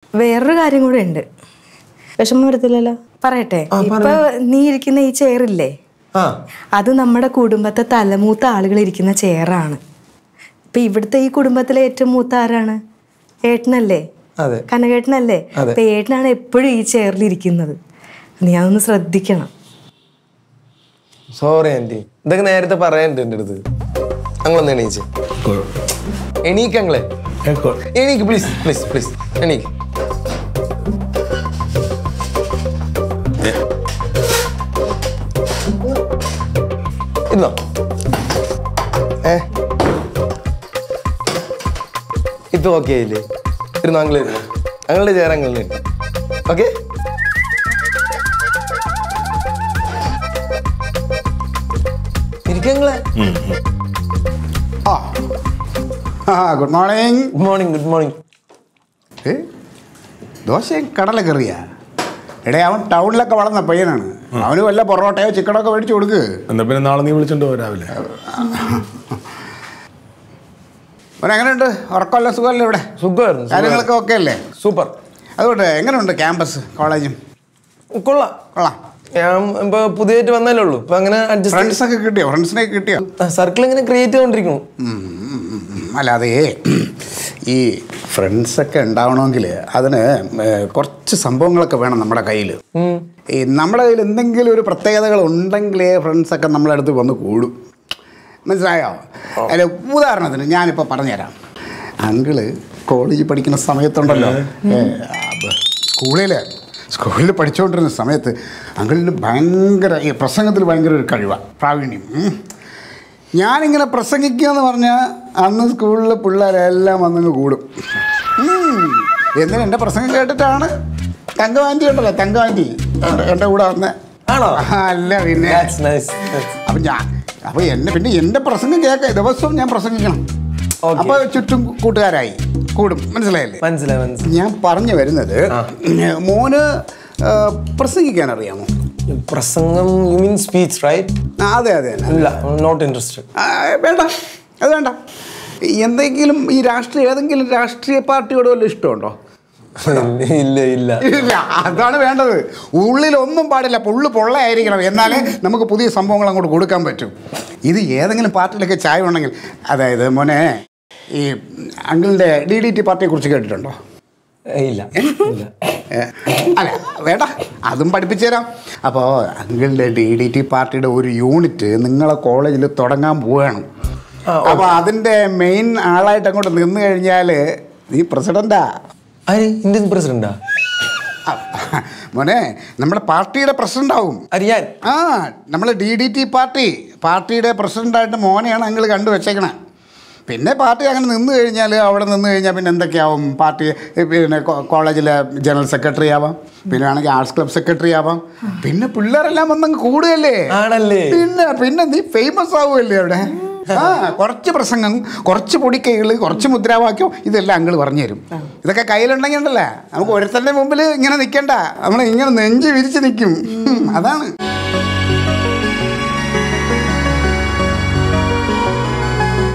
വേറൊരു കാര്യം കൂടെ ഉണ്ട് വിഷമം വരത്തില്ലല്ലോ പറയട്ടെ ഇപ്പൊ നീ ഇരിക്കുന്ന ഈ ചെയറില്ലേ ആ അത് നമ്മുടെ കുടുംബത്തെ തലമൂത്ത ആളുകൾ ഇരിക്കുന്ന ചെയറാണ് ഇപ്പൊ ഇവിടുത്തെ ഈ കുടുംബത്തിലെ ഏറ്റവും മൂത്ത ആരാണ് ഏട്ടനല്ലേ അതെ കനകേട്ടനല്ലേ അതെ. അപ്പൊ ഏട്ടനാണ് എപ്പോഴും ഈ ചെയറിൽ ഇരിക്കുന്നത് നീ അതൊന്ന് ശ്രദ്ധിക്കണം സോറി ആന്റി ഇതൊക്കെ നേരത്തെ പറയാനുണ്ട് എൻ്റെ അടുത്ത് ഞങ്ങളൊന്ന് എണീച്ച് എണീക്ക് ഞങ്ങളെ എണീക്ക് പ്ലീസ് പ്ലീസ് പ്ലീസ് എണീക്ക് ഇരുന്നോ ഏ ഇപ്പൊ ഓക്കെ ആയില്ലേ ഇരുന്നോ അങ്ങള് ഇരുന്നോ ഞങ്ങളുടെ ചേരാൻ അങ്ങളിന് ഓക്കെ ഇരിക്കങ്ങളെ ആ ആ good morning good morning good morning ഏ ദോശയും കടലക്കറിയാ എടേ അവൻ ടൗണിലൊക്കെ വളർന്ന പയ്യനാണ് അവന് വല്ല പൊറോട്ടയോ ചിക്കനോ ഒക്കെ മേടിച്ചു കൊടുക്ക് എന്നാ പിന്നെ നാളെ നീ വിളിച്ചോണ്ട് പോ രാവിലെ അവൻ എങ്ങനെയുണ്ട് ഉറക്കമല്ല സുഖമല്ല ഇവിടെ സുഖമായിരുന്നു കാര്യങ്ങളൊക്കെ ഓക്കെ അല്ലേ സൂപ്പർ അതുകൊണ്ട് എങ്ങനെയുണ്ട് ക്യാമ്പസ് കോളേജും കൊള്ളാം കൊള്ളാം ഞാൻ ഇപ്പൊ പുതിയതായിട്ട് വന്നല്ലേ ഉള്ളൂ ഇപ്പൊ അങ്ങനെ അഡ്ജസ്റ്റ് ഫ്രണ്ട്സ് ഒക്കെ കിട്ടിയോ ഫ്രണ്ട്സിനെ കിട്ടിയോ സർക്കിൾ ഇങ്ങനെ ക്രിയേറ്റ് ചെയ്തോണ്ടിരിക്കുന്നു ഉം, ഉം, ഉം, ഉം. അല്ലാതെ ഈ ഫ്രണ്ട്സൊക്കെ ഉണ്ടാവണമെങ്കിൽ അതിന് ഏ, കുറച്ച് സംഭവങ്ങളൊക്കെ വേണം നമ്മുടെ കയ്യിൽ ഈ നമ്മുടെ കയ്യിൽ എന്തെങ്കിലും ഒരു പ്രത്യേകതകൾ ഉണ്ടെങ്കിലേ ഫ്രണ്ട്സൊക്കെ നമ്മളെ അടുത്ത് വന്ന് കൂടും മനസ്സിലായോ അല്ല ഉദാഹരണത്തിന് ഞാനിപ്പോൾ പറഞ്ഞുതരാം അങ്കിള് കോളേജിൽ പഠിക്കുന്ന സമയത്തുണ്ടല്ലോ ഏ, അപ്പൊ സ്കൂളിൽ സ്കൂളിൽ പഠിച്ചുകൊണ്ടിരുന്ന സമയത്ത് അങ്കിളിന് ഭയങ്കര ഈ പ്രസംഗത്തിൽ ഭയങ്കര ഒരു കഴിവാണ് പ്രാവീണ്യം ഉം. ഞാനിങ്ങനെ പ്രസംഗിക്കുക എന്ന് പറഞ്ഞാൽ അന്ന് സ്കൂളിലെ പിള്ളേരെല്ലാം വന്നങ്ങ് കൂടും ഉം. എന്തിനാ എൻ്റെ പ്രസംഗം കേട്ടിട്ടാണ് തങ്കവാൻറ്റി ഉണ്ടല്ലോ തങ്കവാൻറ്റി എൻ്റെ എൻ്റെ കൂടെ വന്നേ ആണോ? അല്ല പിന്നെ That's nice. അപ്പം ഞാൻ അപ്പോൾ എന്നെ പിന്നെ എൻ്റെ പ്രസംഗം കേൾക്കാൻ ദിവസവും ഞാൻ പ്രസംഗിക്കണം Okay. അപ്പോൾ ചുറ്റും കൂട്ടുകാരായി കൂടും മനസ്സിലായില്ലേ മനസ്സിലായി മനസ്സിലായി ഞാൻ പറഞ്ഞു വരുന്നത് മോന് ആ, പ്രസംഗിക്കാൻ അറിയാമോ പ്രസംഗം യു മീൻ സ്പീച്ച് റൈറ്റ് ആ, അതെ അതെ അതെ ഇല്ല നോട്ട് ഇൻട്രസ്റ്റഡ് ആ, വേണ്ട അത് വേണ്ട എന്തെങ്കിലും ഈ രാഷ്ട്രീയ ഏതെങ്കിലും രാഷ്ട്രീയ പാർട്ടിയോട് വല്ല ഇഷ്ടമുണ്ടോ ഇല്ല ഇല്ല ഇല്ല അതാണ് വേണ്ടത് ഉള്ളിൽ ഒന്നും പാടില്ല പുള്ളു പൊള്ളയായിരിക്കണം എന്നാലേ നമുക്ക് പുതിയ സംഭവങ്ങൾ അങ്ങോട്ട് കൊടുക്കാൻ പറ്റും ഇത് ഏതെങ്കിലും പാർട്ടിയിലൊക്കെ ചായ ഉണ്ടെങ്കിൽ അതായത് മോനെ ഈ അങ്കിളിൻ്റെ ഡി ഡി ടി പാർട്ടിയെ കുറിച്ച് കേട്ടിട്ടുണ്ടോ ഏയ്, ഇല്ല ഇല്ല ഏ, അല്ല വേണ്ട അതും പഠിപ്പിച്ചു തരാം അപ്പോൾ അങ്കിളുടെ ഡി ഡി ടി പാർട്ടിയുടെ ഒരു യൂണിറ്റ് നിങ്ങളെ കോളേജിൽ തുടങ്ങാൻ പോവുകയാണ് അപ്പോൾ അതിൻ്റെ മെയിൻ ആളായിട്ട് അങ്ങോട്ട് നിന്ന് കഴിഞ്ഞാൽ നീ പ്രസിഡൻ്റാ ആര് ഇന്ത്യൻ പ്രസിഡന്റാ മോനെ നമ്മുടെ പാർട്ടിയുടെ പ്രസിഡന്റ് ആവും അറിയാൻ ആ നമ്മൾ ഡി ഡി ടി പാർട്ടി പാർട്ടിയുടെ പ്രസിഡൻ്റായിട്ട് മോനെയാണ് അങ്കിൾ കണ്ടു വെച്ചേക്കണേ പിന്നെ പാർട്ടി അങ്ങനെ നിന്ന് കഴിഞ്ഞാൽ അവിടെ നിന്ന് കഴിഞ്ഞാൽ പിന്നെ എന്തൊക്കെയാവും പാർട്ടി ഏ, പിന്നെ കോ- കോളേജിലെ ജനറൽ സെക്രട്ടറി ആവാം പിന്നെ ആണെങ്കിൽ ആർട്സ് ക്ലബ് സെക്രട്ടറി ആവാം പിന്നെ പിള്ളേരെല്ലാം വന്നങ്ങ് കൂടുകയല്ലേ ആണല്ലേ പിന്നെ പിന്നെ നീ ഫേമസ് ആവുമല്ലേ അവിടെ ആ കുറച്ച് പ്രസംഗം കുറച്ച് പൊടിക്കൈകൾ കുറച്ച് മുദ്രാവാക്യം ഇതെല്ലാം അങ്കിൾ പറഞ്ഞു തരും ഇതൊക്കെ കയ്യിലുണ്ടെങ്കിൽ ഉണ്ടല്ലേ നമുക്ക് ഒരുത്തൻ്റെ മുമ്പിൽ ഇങ്ങനെ നിൽക്കണ്ട നമ്മൾ ഇങ്ങനെ നെഞ്ച് വിരിച്ച് നിൽക്കും അതാണ്